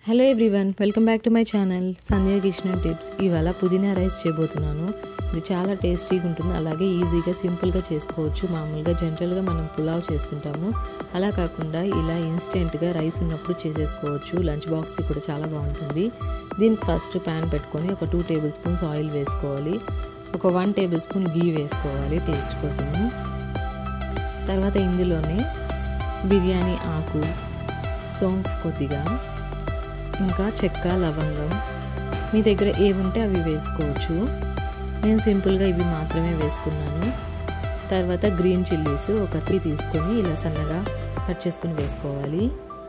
hello everyone welcome back to my channel Sandhya kitchen tips ఇవాళ పుదీనా rice చేయబోతున్నాను ఇది చాలా టేస్టీగా ఉంటుంది అలాగే ఈజీగా సింపుల్గా చేసుకోవచ్చు మామూలుగా జనరల్గా మనం పులావ్ చేస్తుంటాము అలా కాకుండా ఇలా ఇన్స్టెంట్గా రైస్ ఉన్నప్పుడు చేసేసుకోవచ్చు లంచ్ బాక్స్కి కూడా చాలా బాగుంటుంది దీనికి ఫస్ట్ ప్యాన్ పెట్టుకొని ఒక టూ టేబుల్ స్పూన్స్ ఆయిల్ వేసుకోవాలి ఒక వన్ టేబుల్ స్పూన్ గీ వేసుకోవాలి టేస్ట్ కోసము తర్వాత ఇందులోనే బిర్యానీ ఆకు సోంఫ్ కొద్దిగా ఇంకా చెక్క లవంగం మీ దగ్గర ఏవి ఉంటే అవి వేసుకోవచ్చు నేను సింపుల్గా ఇవి మాత్రమే వేసుకున్నాను తర్వాత గ్రీన్ చిల్లీస్ ఒక త్రీ తీసుకొని ఇలా సన్నగా కట్ చేసుకుని వేసుకోవాలి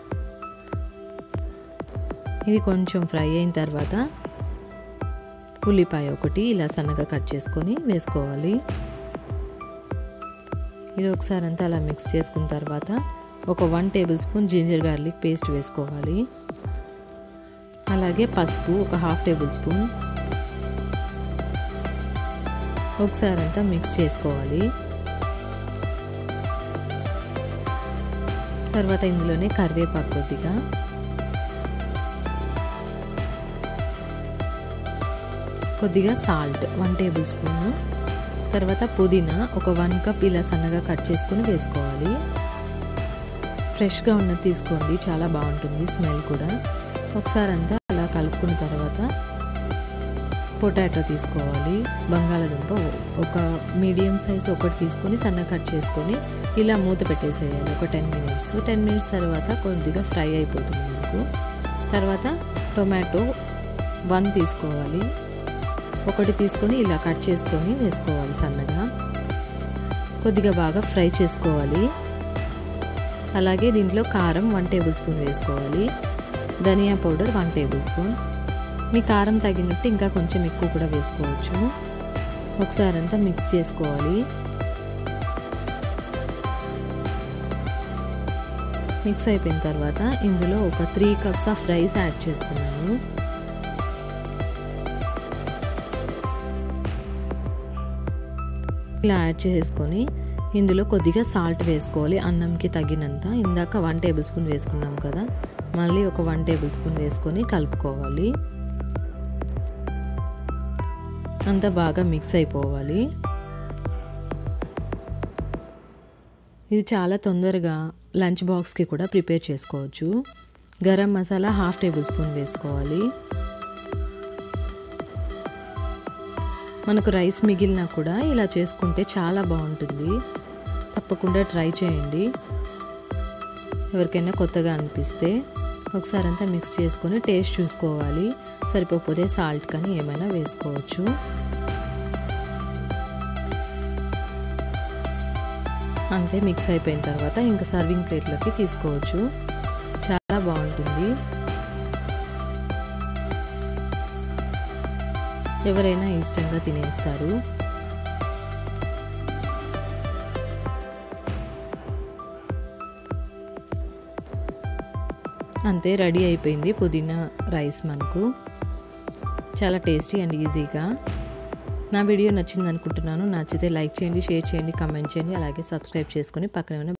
ఇది కొంచెం ఫ్రై అయిన తర్వాత ఉల్లిపాయ ఒకటి ఇలా సన్నగా కట్ చేసుకొని వేసుకోవాలి ఇది ఒకసారి అంతా అలా మిక్స్ చేసుకున్న తర్వాత ఒక one tablespoon ginger garlic paste వేసుకోవాలి అలాగే పసుపు ఒక హాఫ్ టేబుల్ స్పూన్ ఒకసారి అంతా మిక్స్ చేసుకోవాలి తర్వాత ఇందులోనే కరివేపాకు కొద్దిగా కొద్దిగా సాల్ట్ వన్ టేబుల్ స్పూన్ తర్వాత పుదీనా ఒక వన్ కప్ ఇలా సన్నగా కట్ చేసుకుని వేసుకోవాలి ఫ్రెష్గా ఉన్నది తీసుకోండి చాలా బాగుంటుంది స్మెల్ కూడా ఒకసారి అంతా అలా కలుపుకున్న తర్వాత పొటాటో తీసుకోవాలి బంగాళాదుంప ఒక మీడియం సైజ్ ఒకటి తీసుకొని సన్న కట్ చేసుకొని ఇలా మూత పెట్టేసేయాలి ఒక టెన్ మినిట్స్ టెన్ మినిట్స్ తర్వాత కొద్దిగా ఫ్రై అయిపోతుంది మనకు తర్వాత టొమాటో వన్ తీసుకోవాలి ఒకటి తీసుకొని ఇలా కట్ చేసుకొని వేసుకోవాలి సన్నగా కొద్దిగా బాగా ఫ్రై చేసుకోవాలి అలాగే దీంట్లో కారం వన్ టేబుల్ స్పూన్ వేసుకోవాలి ధనియా పౌడర్ వన్ టేబుల్ స్పూన్ మీ కారం తగినట్టు ఇంకా కొంచెం ఎక్కువ కూడా వేసుకోవచ్చు ఒకసారి అంతా మిక్స్ చేసుకోవాలి మిక్స్ అయిపోయిన తర్వాత ఇందులో ఒక three cups of rice add చేస్తున్నాను ఇలా యాడ్ చేసుకొని ఇందులో కొద్దిగా సాల్ట్ వేసుకోవాలి అన్నంకి తగినంత ఇందాక వన్ టేబుల్ స్పూన్ వేసుకున్నాం కదా మళ్ళీ ఒక వన్ టేబుల్ స్పూన్ వేసుకొని కలుపుకోవాలి అంతా బాగా మిక్స్ అయిపోవాలి ఇది చాలా తొందరగా లంచ్ బాక్స్కి కూడా ప్రిపేర్ చేసుకోవచ్చు garam masala half tablespoon వేసుకోవాలి మనకు రైస్ మిగిలినా కూడా ఇలా చేసుకుంటే చాలా బాగుంటుంది తప్పకుండా ట్రై చేయండి ఎవరికైనా కొత్తగా అనిపిస్తే ఒకసారి అంతా మిక్స్ చేసుకొని టేస్ట్ చూసుకోవాలి సరిపోతే సాల్ట్ కానీ ఏమైనా వేసుకోవచ్చు అంతే మిక్స్ అయిపోయిన తర్వాత ఇంకా సర్వింగ్ ప్లేట్లోకి తీసుకోవచ్చు చాలా బాగుంటుంది ఎవరైనా ఇష్టంగా తినేస్తారు అంతే రెడీ అయిపోయింది పుదీనా రైస్ మనకు చాలా టేస్టీ అండ్ ఈజీగా నా వీడియో నచ్చింది అనుకుంటున్నాను నచ్చితే లైక్ చేయండి షేర్ చేయండి కమెంట్ చేయండి అలాగే సబ్స్క్రైబ్ చేసుకొని పక్కన